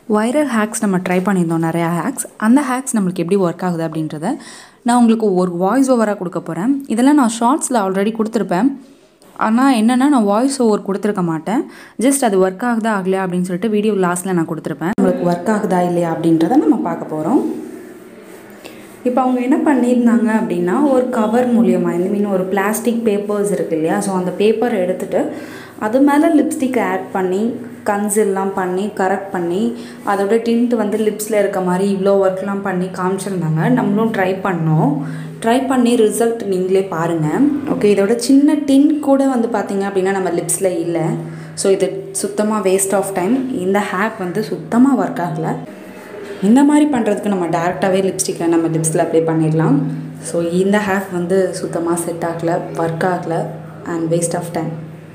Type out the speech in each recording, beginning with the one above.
viral hacks நம்ம try பண்ணியிருந்தோம் நிறையா ஹேக்ஸ் அந்த ஹேக்ஸ் நம்மளுக்கு எப்படி ஒர்க் ஆகுது அப்படின்றத நான் உங்களுக்கு ஒரு வாய்ஸ் ஓவராக கொடுக்க போகிறேன் இதெல்லாம் நான் ஷார்ட்ஸில் ஆல்ரெடி கொடுத்துருப்பேன் ஆனால் என்னென்னா நான் வாய்ஸ் ஓவர் கொடுத்துருக்க மாட்டேன் ஜஸ்ட் அது ஒர்க் ஆகுதா ஆகலையா அப்படின்னு சொல்லிட்டு வீடியோ லாஸ்ட்டில் நான் கொடுத்துருப்பேன் உங்களுக்கு ஒர்க் ஆகுதா இல்லையா அப்படின்றத நம்ம பார்க்க போகிறோம் இப்போ அவங்க என்ன பண்ணியிருந்தாங்க அப்படின்னா ஒரு கவர் மூலியமாக இந்த மீன் ஒரு பிளாஸ்டிக் பேப்பர்ஸ் இருக்கு இல்லையா ஸோ அந்த பேப்பரை எடுத்துகிட்டு அது மேலே லிப்ஸ்டிக் ஆட் பண்ணி கன்சில்லாம் பண்ணி கரெக்ட் பண்ணி அதோட டிண்ட் வந்து லிப்ஸில் இருக்க மாதிரி இவ்வளோ ஒர்க்லாம் பண்ணி காமிச்சிருந்தாங்க நம்மளும் ட்ரை பண்ணோம் ட்ரை பண்ணி ரிசல்ட் நீங்களே பாருங்கள் ஓகே இதோட சின்ன டின் கூட வந்து பார்த்தீங்க அப்படின்னா நம்ம லிப்ஸில் இல்லை ஸோ இது சுத்தமாக வேஸ்ட் ஆஃப் டைம் இந்த ஹேக் வந்து சுத்தமாக ஒர்க் ஆகலை இந்த மாதிரி பண்ணுறதுக்கு நம்ம டேரெக்டாகவே லிப்ஸ்டிக்கை நம்ம லிப்ஸில் அப்ளை பண்ணிடலாம் ஸோ இந்த ஹேக் வந்து சுத்தமாக செட் ஆகலை ஒர்க் ஆகலை and waste of time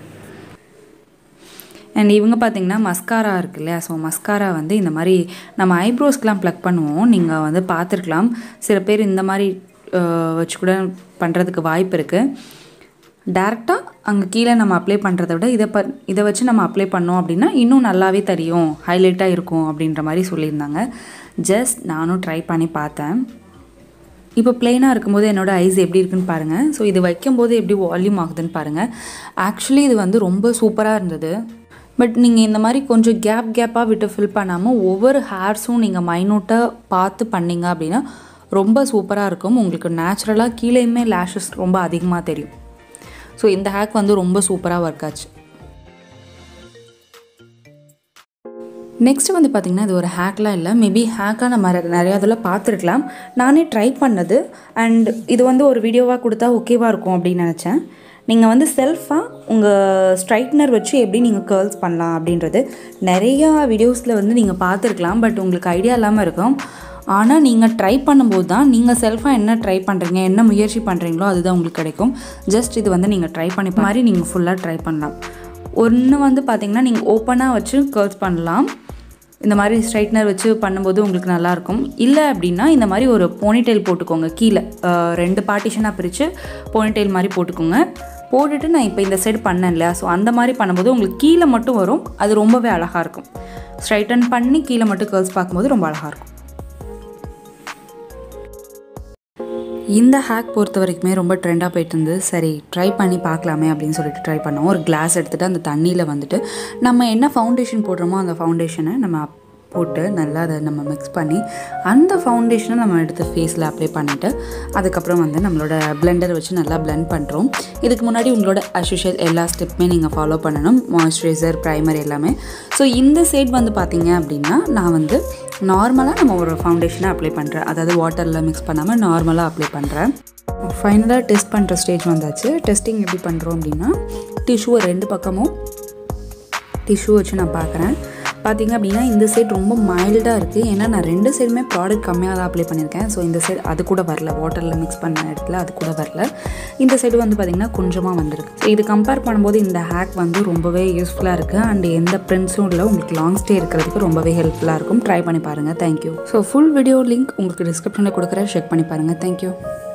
and இவங்க பார்த்தீங்கன்னா மஸ்காரா இருக்கு இல்லையா ஸோ மஸ்காரா வந்து இந்த மாதிரி நம்ம ஐப்ரோஸ்க்கெலாம் ப்ளக் பண்ணுவோம் நீங்கள் வந்து பார்த்துருக்கலாம் சில பேர் இந்த மாதிரி வச்சு கூட பண்ணுறதுக்கு வாய்ப்பு இருக்குது டேரெக்டாக அங்கே கீழே நம்ம அப்ளை பண்ணுறத விட இதை ப இதை வச்சு நம்ம அப்ளை பண்ணோம் அப்படின்னா இன்னும் நல்லாவே தெரியும் ஹைலைட்டாக இருக்கும் அப்படின்ற மாதிரி சொல்லியிருந்தாங்க ஜஸ்ட் நானும் ட்ரை பண்ணி பார்த்தேன் இப்போ பிளெயினாக இருக்கும்போது என்னோடய ஐஸ் எப்படி இருக்குன்னு பாருங்கள் ஸோ இது வைக்கும்போது எப்படி வால்யூம் ஆகுதுன்னு பாருங்கள் ஆக்சுவலி இது வந்து ரொம்ப சூப்பராக இருந்தது பட் நீங்கள் இந்த மாதிரி கொஞ்சம் கேப் கேப்பாக விட்டு ஃபில் பண்ணாமல் ஒவ்வொரு ஹேர்ஸும் நீங்கள் மைனூட்டாக பார்த்து பண்ணிங்க அப்படின்னா ரொம்ப சூப்பராக இருக்கும் உங்களுக்கு நேச்சுரலாக கீழேயுமே லேஷஸ் ரொம்ப அதிகமாக தெரியும் ஸோ இந்த ஹேக் வந்து ரொம்ப சூப்பராக ஒர்க் ஆச்சு நெக்ஸ்ட் வந்து பார்த்திங்கன்னா இது ஒரு ஹேக்லாம் இல்லை மேபி ஹேக்காக நம்ம நிறையா இதில் பார்த்துருக்கலாம் நானே ட்ரை பண்ணது அண்ட் இது வந்து ஒரு வீடியோவாக கொடுத்தா ஓகேவாக இருக்கும் அப்படின்னு நினச்சேன் நீங்கள் வந்து செல்ஃபாக உங்கள் ஸ்ட்ரைட்னர் வச்சு எப்படி நீங்கள் கேர்ள்ஸ் பண்ணலாம் அப்படின்றது நிறையா வீடியோஸில் வந்து நீங்கள் பார்த்துருக்கலாம் பட் உங்களுக்கு ஐடியா இல்லாமல் இருக்கும் ஆனால் நீங்கள் ட்ரை பண்ணும்போது தான் நீங்கள் செல்ஃபாக என்ன ட்ரை பண்ணுறீங்க என்ன முயற்சி பண்ணுறீங்களோ அதுதான் உங்களுக்கு கிடைக்கும் ஜஸ்ட் இது வந்து நீங்கள் ட்ரை பண்ணி மாதிரி நீங்கள் ஃபுல்லாக ட்ரை பண்ணலாம் ஒன்று வந்து பார்த்திங்கன்னா நீங்கள் ஓப்பனாக வச்சு கேர்ள்ஸ் பண்ணலாம் இந்த மாதிரி ஸ்ட்ரைட்னர் வச்சு பண்ணும்போது உங்களுக்கு நல்லாயிருக்கும் இல்லை அப்படின்னா இந்த மாதிரி ஒரு போனிடெயில் போட்டுக்கோங்க கீழே ரெண்டு பார்ட்டிஷனாக பிரித்து போனிடெயில் மாதிரி போட்டுக்கோங்க போட்டுட்டு நான் இப்போ இந்த சைடு பண்ணேன் இல்லையா ஸோ அந்த மாதிரி பண்ணும்போது உங்களுக்கு கீழே மட்டும் வரும் அது ரொம்பவே அழகாக இருக்கும் ஸ்ட்ரைட்டன் பண்ணி கீழே மட்டும் கேர்ள்ஸ் பார்க்கும்போது ரொம்ப அழகாக இருக்கும் இந்த ஹேக் பொறுத்த வரைக்குமே ரொம்ப ட்ரெண்டாக போயிட்டு இருந்தது சரி ட்ரை பண்ணி பார்க்கலாமே அப்படின்னு சொல்லிட்டு ட்ரை பண்ணோம் ஒரு கிளாஸ் எடுத்துகிட்டு அந்த தண்ணியில் வந்துட்டு நம்ம என்ன ஃபவுண்டேஷன் போடுறோமோ அந்த ஃபவுண்டேஷனை நம்ம போட்டு நல்லா அதை நம்ம மிக்ஸ் பண்ணி அந்த ஃபவுண்டேஷனை நம்ம எடுத்து ஃபேஸில் அப்ளை பண்ணிவிட்டு அதுக்கப்புறம் வந்து நம்மளோட பிளெண்டர் வச்சு நல்லா பிளெண்ட் பண்ணுறோம் இதுக்கு முன்னாடி உங்களோட அஸ்யூஷுவல் எல்லா ஸ்டெப்புமே நீங்கள் ஃபாலோ பண்ணணும் மாய்ஸ்சரைசர் ப்ரைமர் எல்லாமே ஸோ இந்த சைட் வந்து பார்த்தீங்க அப்படின்னா நான் வந்து நார்மலாக நம்ம ஒரு ஃபவுண்டேஷனை அப்ளை பண்ணுறேன் அதாவது வாட்டரில் மிக்ஸ் பண்ணாமல் நார்மலாக அப்ளை பண்ணுறேன் ஃபைனலாக டெஸ்ட் பண்ணுற ஸ்டேஜ் வந்தாச்சு டெஸ்டிங் எப்படி பண்ணுறோம் அப்படின்னா டிஷ்யூவை ரெண்டு பக்கமும் டிஷ்யூ வச்சு நான் பார்க்குறேன் பார்த்திங்க அப்படின்னா இந்த சைட் ரொம்ப மைல்டாக இருக்குது ஏன்னா நான் ரெண்டு சைடுமே ப்ராடக்ட் கம்மியாக தான் அப்ளை பண்ணியிருக்கேன் ஸோ இந்த சைடு அது கூட வரல வாட்டரில் மிக்ஸ் பண்ண இடத்துல அது கூட வரல இந்த சைடு வந்து பார்த்திங்கன்னா கொஞ்சமாக வந்திருக்கு ஸோ இது கம்பேர் பண்ணும்போது இந்த ஹேக் வந்து ரொம்பவே யூஸ்ஃபுல்லாக இருக்குது அண்ட் எந்த ப்ரிண்ட்ஸும் இல்லை உங்களுக்கு லாங் ஸ்டே இருக்கிறதுக்கு ரொம்பவே ஹெல்ப்ஃபுல்லாக இருக்கும் ட்ரை பண்ணி பாருங்கள் thank you so full video link உங்களுக்கு டிஸ்கிரிப்ஷனில் கொடுக்குறேன் செக் பண்ணி பாருங்கள் தேங்க்யூ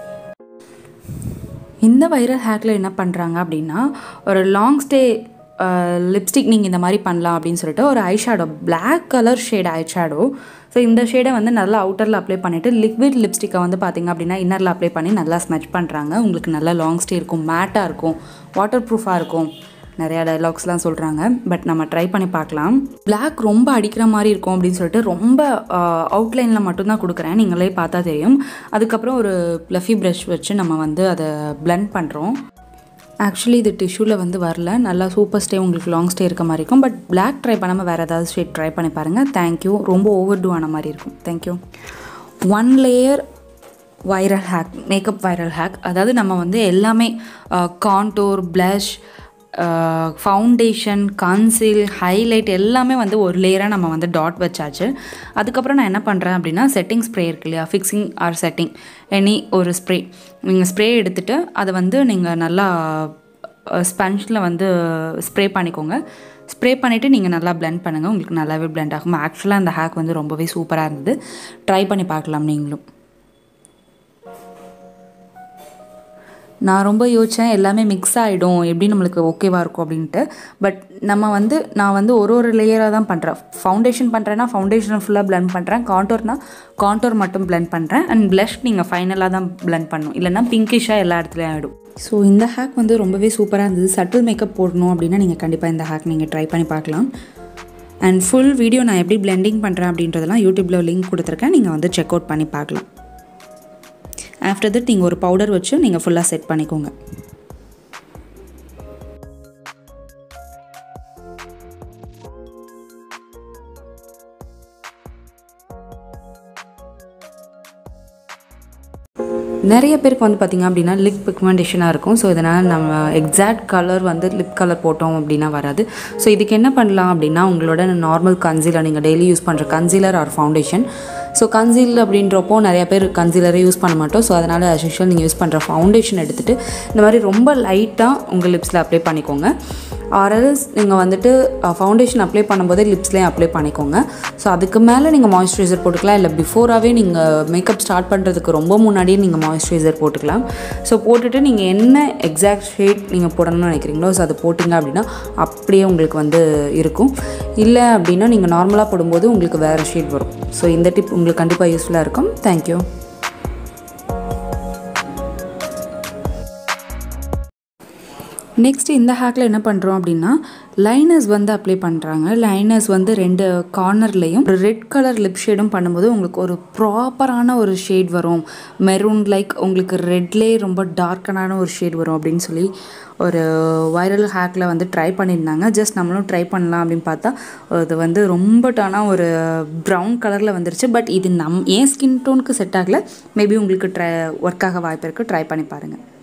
இந்த வைரல் ஹேக்கில் என்ன பண்ணுறாங்க அப்படின்னா ஒரு லாங் ஸ்டே லிப்ஸ்டிக் நீங்கள் இந்த மாதிரி பண்ணலாம் அப்படின்னு சொல்லிட்டு ஒரு eye shadow black colour shade eye shadow so இந்த ஷேடை வந்து நல்லா அவுட்டரில் அப்ளை பண்ணிவிட்டு லிக்விட் லிப்ஸ்டிக்கை வந்து பார்த்திங்க அப்படின்னா இன்னரில் அப்ளை பண்ணி நல்லா ஸ்மெச் பண்ணுறாங்க உங்களுக்கு நல்லா லாங் ஸ்டே இருக்கும் மேட்டாக இருக்கும் வாட்டர் ப்ரூஃபாக இருக்கும் நிறையா டைலாக்ஸ்லாம் சொல்கிறாங்க பட் நம்ம ட்ரை பண்ணி பார்க்கலாம் பிளாக் ரொம்ப அடிக்கிற மாதிரி இருக்கும் அப்படின்னு சொல்லிட்டு ரொம்ப அவுட்லைனில் மட்டும்தான் கொடுக்குறேன் நீங்களே பார்த்தா தெரியும் அதுக்கப்புறம் ஒரு ப்ளஃபி ப்ரஷ் வச்சு நம்ம வந்து அதை பிளெண்ட் பண்ணுறோம் ஆக்சுவலி இது டிஷ்யூவில் வந்து வரல நல்லா சூப்பர் ஸ்டே உங்களுக்கு லாங் ஸ்டே இருக்க மாதிரி இருக்கும் பட் பிளாக் ட்ரை பண்ணாமல் வேறு ஏதாவது ஷேட் ட்ரை பண்ணி பாருங்கள் தேங்க்யூ ரொம்ப ஓவர் டூ ஆன மாதிரி இருக்கும் thank you one layer viral hack makeup viral hack அதாவது நம்ம வந்து எல்லாமே contour blush foundation conceal highlight எல்லாமே வந்து ஒரு லேயராக நம்ம வந்து டாட் வச்சாச்சு அதுக்கப்புறம் நான் என்ன பண்ணுறேன் அப்படின்னா செட்டிங் ஸ்ப்ரே இருக்கு இல்லையா ஃபிக்ஸிங் ஆர் செட்டிங் எனி ஒரு ஸ்ப்ரே நீங்கள் ஸ்ப்ரே எடுத்துகிட்டு அதை வந்து நீங்கள் நல்லா ஸ்பஞ்சில் வந்து ஸ்ப்ரே பண்ணிக்கோங்க ஸ்ப்ரே பண்ணிவிட்டு நீங்கள் நல்லா பிளெண்ட் பண்ணுங்கள் உங்களுக்கு நல்லாவே பிளெண்ட் ஆகும் ஆக்சுவலாக அந்த ஹேக் வந்து ரொம்பவே சூப்பராக இருந்தது ட்ரை பண்ணி பார்க்கலாம் நீங்களும் நான் ரொம்ப யோசித்தேன் எல்லாமே மிக்ஸ் ஆகிடும் எப்படி நம்மளுக்கு ஓகேவாக இருக்கும் அப்படின்ட்டு பட் நம்ம வந்து நான் வந்து ஒரு ஒரு லேயராக தான் பண்ணுறேன் ஃபவுண்டேஷன் பண்ணுறேன்னா ஃபவுண்டேஷனை ஃபுல்லாக பிளெண்ட் பண்ணுறேன் காண்டோர்னா காண்டோர் மட்டும் பிளெண்ட் பண்ணுறேன் அண்ட் ப்ளஷ் நீங்கள் ஃபைனலாக தான் பிளெண்ட் பண்ணணும் இல்லைன்னா பிங்கிஷாக எல்லா இடத்துலையும் ஆகிடும் ஸோ இந்த ஹேக் வந்து ரொம்பவே சூப்பராக இருந்தது சட்டில் மேக்கப் போடணும் அப்படின்னா நீங்கள் கண்டிப்பாக இந்த ஹேக் நீங்கள் ட்ரை பண்ணி பார்க்கலாம் அண்ட் ஃபுல் வீடியோ நான் எப்படி பிளெண்டிங் பண்ணுறேன் அப்படின்றதெல்லாம் யூடியூப்பில் லிங்க் கொடுத்துருக்கேன் நீங்கள் வந்து செக் அவுட் பண்ணி பார்க்கலாம் ஆஃப்டர் தட் நீங்கள் ஒரு பவுடர் வச்சு நீங்கள் ஃபுல்லாக செட் பண்ணிக்கோங்க நிறைய பேருக்கு வந்து பார்த்திங்க அப்படின்னா லிப் பிக்மெண்டேஷனாக இருக்கும் ஸோ இதனால் நம்ம எக்ஸாக்ட் கலர் வந்து லிப் கலர் போட்டோம் அப்படின்னா வராது ஸோ இதுக்கு என்ன பண்ணலாம் அப்படின்னா உங்களோட நார்மல் கன்சீலர் நீங்கள் டெய்லி யூஸ் பண்ணுற concealer or foundation so conceal அப்படின்றப்போ நிறைய பேர் கன்சீலரே யூஸ் பண்ண மாட்டோம் ஸோ அதனால் as usual நீங்கள் யூஸ் பண்ணுற ஃபவுண்டேஷன் எடுத்துகிட்டு இந்த மாதிரி ரொம்ப லைட்டாக உங்கள் லிப்ஸில் அப்ளை பண்ணிக்கோங்க ஆர்எல்ஸ் நீங்கள் வந்துட்டு ஃபவுண்டேஷன் அப்ளை பண்ணும்போதே லிப்ஸ்லேயும் அப்ளை பண்ணிக்கோங்க ஸோ அதுக்கு மேலே நீங்கள் மாய்ஸ்சரைசர் போட்டுக்கலாம் இல்லை பிஃபோராகவே நீங்கள் மேக்கப் ஸ்டார்ட் பண்ணுறதுக்கு ரொம்ப முன்னாடியே நீங்கள் மாய்ஸ்சரைசர் போட்டுக்கலாம் ஸோ போட்டுட்டு நீங்கள் என்ன எக்ஸாக்ட் ஷேட் நீங்கள் போடணும்னு நினைக்கிறீங்களோ ஸோ அதை போட்டிங்க அப்படின்னா அப்படியே உங்களுக்கு வந்து இருக்கும் இல்லை அப்படின்னா நீங்கள் நார்மலாக போடும்போது உங்களுக்கு வேறு ஷேட் வரும் ஸோ இந்த டிப் உங்களுக்கு கண்டிப்பாக யூஸ்ஃபுல்லாக இருக்கும் தேங்க்யூ நெக்ஸ்ட் இந்த ஹேக்கில் என்ன பண்ணுறோம் அப்படின்னா லைனர்ஸ் வந்து அப்ளை பண்ணுறாங்க லைனர்ஸ் வந்து ரெண்டு கார்னர்லேயும் ஒரு ரெட் கலர் லிப் ஷேடும் பண்ணும்போது உங்களுக்கு ஒரு ப்ராப்பரான ஒரு ஷேட் வரும் மெரூன் லைக் உங்களுக்கு ரெட்லேயே ரொம்ப டார்க்கனான ஒரு ஷேட் வரும் அப்படின்னு சொல்லி ஒரு வைரல் ஹேக்கில் வந்து ட்ரை பண்ணியிருந்தாங்க ஜஸ்ட் நம்மளும் ட்ரை பண்ணலாம் அப்படின்னு பார்த்தா அது வந்து ரொம்ப டானாக ஒரு ப்ரௌன் கலரில் வந்துருச்சு பட் இது நம் ஏன் ஸ்கின் டோனுக்கு செட் ஆகலை மேபி உங்களுக்கு ட்ரை ஒர்க் ஆக வாய்ப்பு இருக்குது ட்ரை பண்ணி பாருங்கள்